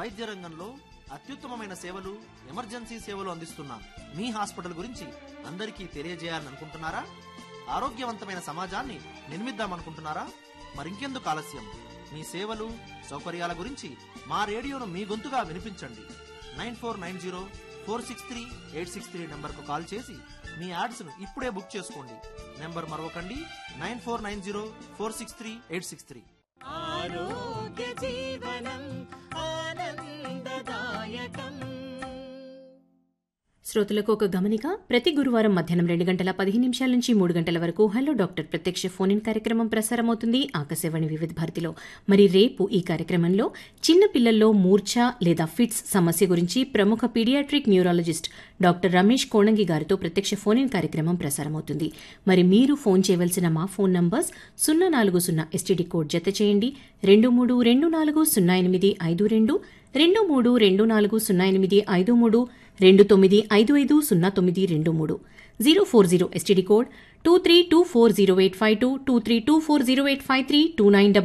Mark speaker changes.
Speaker 1: వైద్య రంగంలో అత్యుత్తమమైన సేవలు ఎమర్జెన్సీ సేవలు అందిస్తున్న మీ హాస్పిటల్ గురించి అందరికీ తెలియజేయాలని అనుకుంటున్నారా ఆరోగ్యవంతమైన సమాజాన్ని నిర్మిద్దామనుకుంటున్నారా మరింకెందుకు ఆలస్యం మీ సేవలు సౌకర్యాల గురించి మా రేడియోను మీ గొంతుగా వినిపించండి nine four nine zero four six three eight six three నెంబర్కు కాల్ చేసి మీ యాడ్స్ను ఇప్పుడే బుక్ చేసుకోండి నెంబర్ మరొకండి nine four nine zero four six three eight six three
Speaker 2: ఆరోగ్య జీవనం ఆనందదాయకం
Speaker 3: శ్రోతలకు ఒక గమనిక ప్రతి గురువారం మధ్యాహ్నం రెండు గంటల పదిహేను నిమిషాల నుంచి మూడు గంటల వరకు హలో డాక్టర్ ప్రత్యక్ష ఫోన్ ఇన్ కార్యక్రమం ప్రసారమవుతుంది ఆకాశవాణి వివిధ భారతిలో మరి రేపు ఈ కార్యక్రమంలో చిన్న పిల్లల్లో మూర్ఛ లేదా ఫిట్స్ సమస్య గురించి ప్రముఖ paediatric neurologist doctor Ramesh Konangi గారితో ప్రత్యక్ష ఫోన్ ఇన్ కార్యక్రమం ప్రసారమవుతుంది మరి మీరు ఫోన్ చేయవలసిన మా ఫోన్ నంబర్స్ సున్నా నాలుగు సున్నా ఎస్టీడీ కోడ్ జత చేయండి రెండు మూడు రెండు నాలుగు సున్నా ఎనిమిది ఐదు రెండు రెండు మూడు రెండు నాలుగు సున్నా ఎనిమిది ఐదు మూడు రెండు తొమ్మిది ఐదు ఐదు సున్నా తొమ్మిది రెండు మూడు zero four zero STD code two three two four zero eight five two two three two four zero eight five three two nine